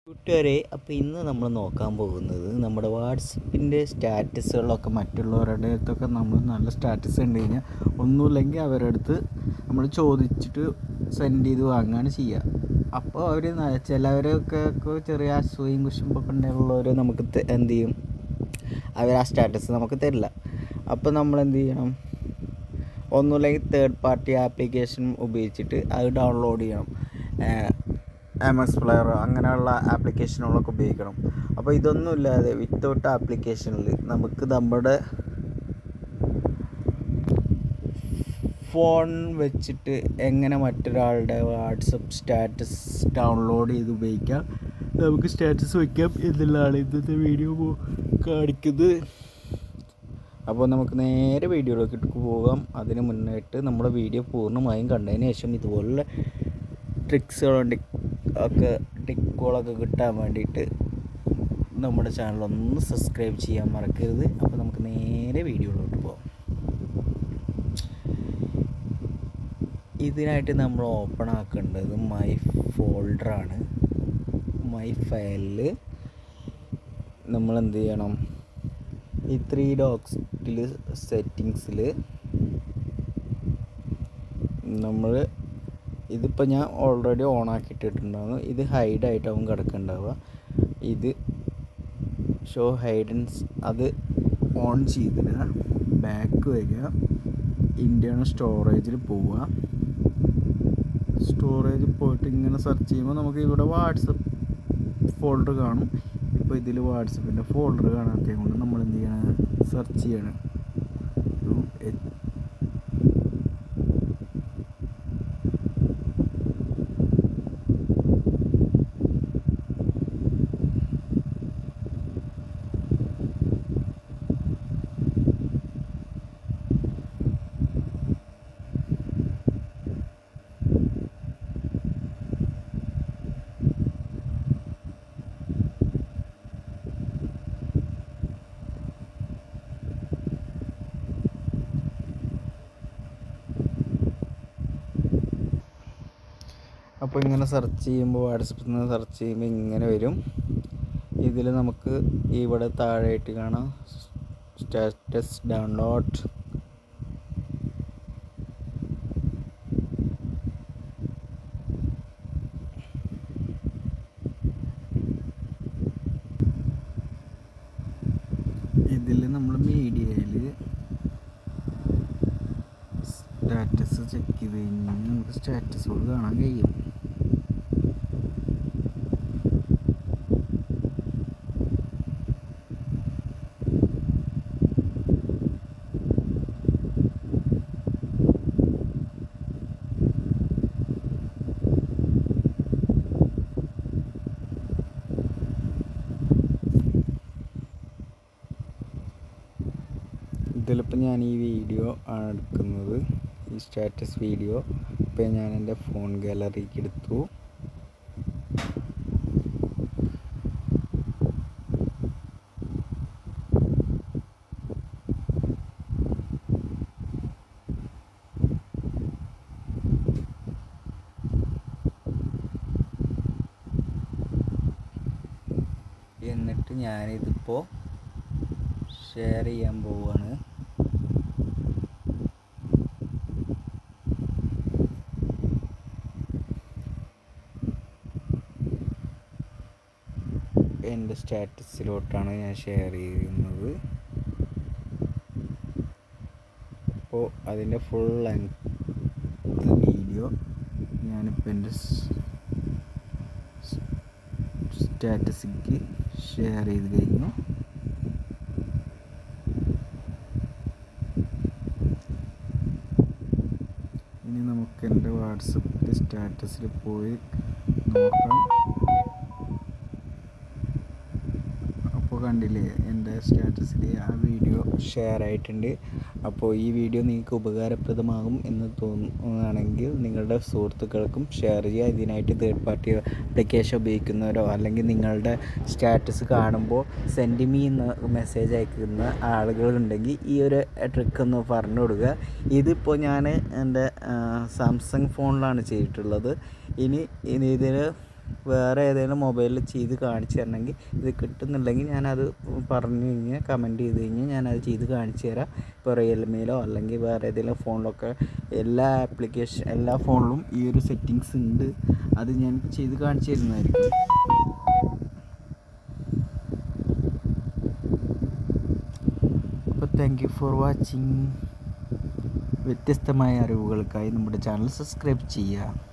കൂട്ടുകാരെ അപ്പോൾ ഇന്ന് നമ്മൾ നോക്കാൻ പോകുന്നത് നമ്മുടെ വാട്സപ്പിൻ്റെ സ്റ്റാറ്റസുകളൊക്കെ മറ്റുള്ളവരുടെ അടുത്തൊക്കെ നമ്മൾ നല്ല സ്റ്റാറ്റസ് ഉണ്ട് കഴിഞ്ഞാൽ ഒന്നുമില്ലെങ്കിൽ അവരുടെ അടുത്ത് നമ്മൾ ചോദിച്ചിട്ട് സെൻഡ് ചെയ്ത് വാങ്ങുകയാണ് ചെയ്യുക അപ്പോൾ അവർ ചിലവരൊക്കെ ഒക്കെ ചെറിയ അസൂയും കുശുമ്പൊക്കെ ഉള്ളവർ നമുക്ക് ത- എന്ത് ചെയ്യും അവർ ആ സ്റ്റാറ്റസ് നമുക്ക് തരില്ല അപ്പോൾ നമ്മൾ എന്ത് ചെയ്യണം ഒന്നുമില്ലെങ്കിൽ തേർഡ് പാർട്ടി ആപ്ലിക്കേഷൻ ഉപയോഗിച്ചിട്ട് അത് ഡൗൺലോഡ് ചെയ്യണം എം എസ് പ്ലെയർ അങ്ങനെയുള്ള ആപ്ലിക്കേഷനുകളൊക്കെ ഉപയോഗിക്കണം അപ്പോൾ ഇതൊന്നും ഇല്ലാതെ വിത്തൗട്ട് ആപ്ലിക്കേഷനിൽ നമുക്ക് നമ്മുടെ ഫോൺ വെച്ചിട്ട് എങ്ങനെ മറ്റൊരാളുടെ വാട്സപ്പ് സ്റ്റാറ്റസ് ഡൗൺലോഡ് ചെയ്ത് ഉപയോഗിക്കാം നമുക്ക് സ്റ്റാറ്റസ് വയ്ക്കാം എന്നുള്ളതാണ് ഇന്നത്തെ വീഡിയോ കാണിക്കുന്നത് അപ്പോൾ നമുക്ക് നേരെ വീഡിയോയിലേക്ക് പോകാം അതിന് മുന്നായിട്ട് നമ്മുടെ വീഡിയോ പൂർണ്ണമായും കണ്ടതിന് ശേഷം ഇതുപോലുള്ള ട്രിക്സുകളുണ്ട് ഒക്കെ ടിക്കുകളൊക്കെ കിട്ടാൻ വേണ്ടിയിട്ട് നമ്മുടെ ചാനൽ ഒന്ന് സബ്സ്ക്രൈബ് ചെയ്യാൻ മറക്കരുത് അപ്പോൾ നമുക്ക് നേരെ വീഡിയോയിലോട്ട് പോകാം ഇതിനായിട്ട് നമ്മൾ ഓപ്പൺ ആക്കേണ്ടത് മൈ ഫോൾഡറാണ് മൈ ഫയലിൽ നമ്മൾ എന്ത് ചെയ്യണം ഈ ത്രീ ഡോക്സിൽ സെറ്റിങ്സിൽ നമ്മൾ ഇതിപ്പോൾ ഞാൻ ഓൾറെഡി ഓൺ ആക്കിയിട്ടിട്ടുണ്ടാകുന്നു ഇത് ഹൈഡായിട്ടാവും കിടക്കുന്നുണ്ടാവുക ഇത് ഷോ ഹൈഡൻസ് അത് ഓൺ ചെയ്തിടുക ബാക്ക് വരിക ഇൻറ്റേണൽ സ്റ്റോറേജിൽ പോവുക സ്റ്റോറേജിൽ പോയിട്ട് ഇങ്ങനെ സെർച്ച് ചെയ്യുമ്പോൾ നമുക്ക് ഇവിടെ വാട്സപ്പ് ഫോൾഡർ കാണും ഇപ്പോൾ ഇതിൽ വാട്സപ്പിൻ്റെ ഫോൾഡർ കാണാത്തത് കൊണ്ട് നമ്മൾ എന്ത് ചെയ്യണം സെർച്ച് ചെയ്യണം ഒരു എ- അപ്പോൾ ഇങ്ങനെ സെർച്ച് ചെയ്യുമ്പോൾ വാട്സപ്പിൽ നിന്ന് സെർച്ച് ചെയ്യുമ്പോൾ ഇങ്ങനെ വരും ഇതിൽ നമുക്ക് ഇവിടെ താഴെയായിട്ട് കാണാം സ്റ്റാറ്റസ് ഡൗൺലോഡ് ഇതിൽ നമ്മൾ മീഡിയയിൽ സ്റ്റാറ്റസ് ചെക്ക് ചെയ്ത് കഴിഞ്ഞാൽ നമുക്ക് സ്റ്റാറ്റസുകൾ കാണാൻ കഴിയും ഇതിലിപ്പോൾ ഞാൻ ഈ വീഡിയോ ആണ് എടുക്കുന്നത് ഈ സ്റ്റാറ്റസ് വീഡിയോ ഇപ്പോൾ ഞാൻ എൻ്റെ ഫോൺ ഗാലറിക്ക് എടുത്തു എന്നിട്ട് ഞാനിതിപ്പോൾ ഷെയർ ചെയ്യാൻ പോവുകയാണ് എൻ്റെ സ്റ്റാറ്റസിലോട്ടാണ് ഞാൻ ഷെയർ ചെയ്യുന്നത് അപ്പോൾ അതിൻ്റെ ഫുൾ ലെങ്ത് വീഡിയോ ഞാനിപ്പോൾ എൻ്റെ സ്റ്റാറ്റസിക്ക് ഷെയർ ചെയ്ത് കഴിഞ്ഞു ഇനി നമുക്ക് എൻ്റെ വാട്സപ്പിൻ്റെ സ്റ്റാറ്റസിൽ പോയി നോക്കാം അപ്പോൾ കണ്ടില്ലേ എൻ്റെ സ്റ്റാറ്റസിൽ ആ വീഡിയോ ഷെയർ ആയിട്ടുണ്ട് അപ്പോൾ ഈ വീഡിയോ നിങ്ങൾക്ക് ഉപകാരപ്രദമാകും എന്ന് തോന്നുകയാണെങ്കിൽ നിങ്ങളുടെ സുഹൃത്തുക്കൾക്കും ഷെയർ ചെയ്യുക ഇതിനായിട്ട് തേർഡ് പാർട്ടി ആപ്ലിക്കേഷൻ ഉപയോഗിക്കുന്നവരോ അല്ലെങ്കിൽ നിങ്ങളുടെ സ്റ്റാറ്റസ് കാണുമ്പോൾ സെൻഡ് മീ എന്ന് മെസ്സേജ് അയക്കുന്ന ആളുകളുണ്ടെങ്കിൽ ഈ ഒരു ട്രിക്ക് ഒന്ന് പറഞ്ഞു കൊടുക്കുക ഇതിപ്പോൾ ഞാൻ എൻ്റെ സാംസങ് ഫോണിലാണ് ചെയ്തിട്ടുള്ളത് ഇനി ഇനി ഇതിന് വേറെ ഏതെങ്കിലും മൊബൈലിൽ ചെയ്ത് കാണിച്ചു തരണമെങ്കിൽ ഇത് കിട്ടുന്നുണ്ടെങ്കിൽ ഞാനത് പറഞ്ഞു കഴിഞ്ഞാൽ കമൻറ്റ് ചെയ്ത് കഴിഞ്ഞാൽ ഞാനത് ചെയ്ത് കാണിച്ചു തരാം ഇപ്പോൾ റിയൽമിയിലോ അല്ലെങ്കിൽ വേറെ ഏതെങ്കിലും ഫോണിലൊക്കെ എല്ലാ ആപ്ലിക്കേഷൻ എല്ലാ ഫോണിലും ഈ ഒരു സെറ്റിങ്സ് ഉണ്ട് അത് ഞാൻ ചെയ്ത് കാണിച്ചു തരുന്നതായിരിക്കും അപ്പോൾ താങ്ക് യു ഫോർ വാച്ചിങ് വ്യത്യസ്തമായ അറിവുകൾക്കായി നമ്മുടെ ചാനൽ സബ്സ്ക്രൈബ് ചെയ്യുക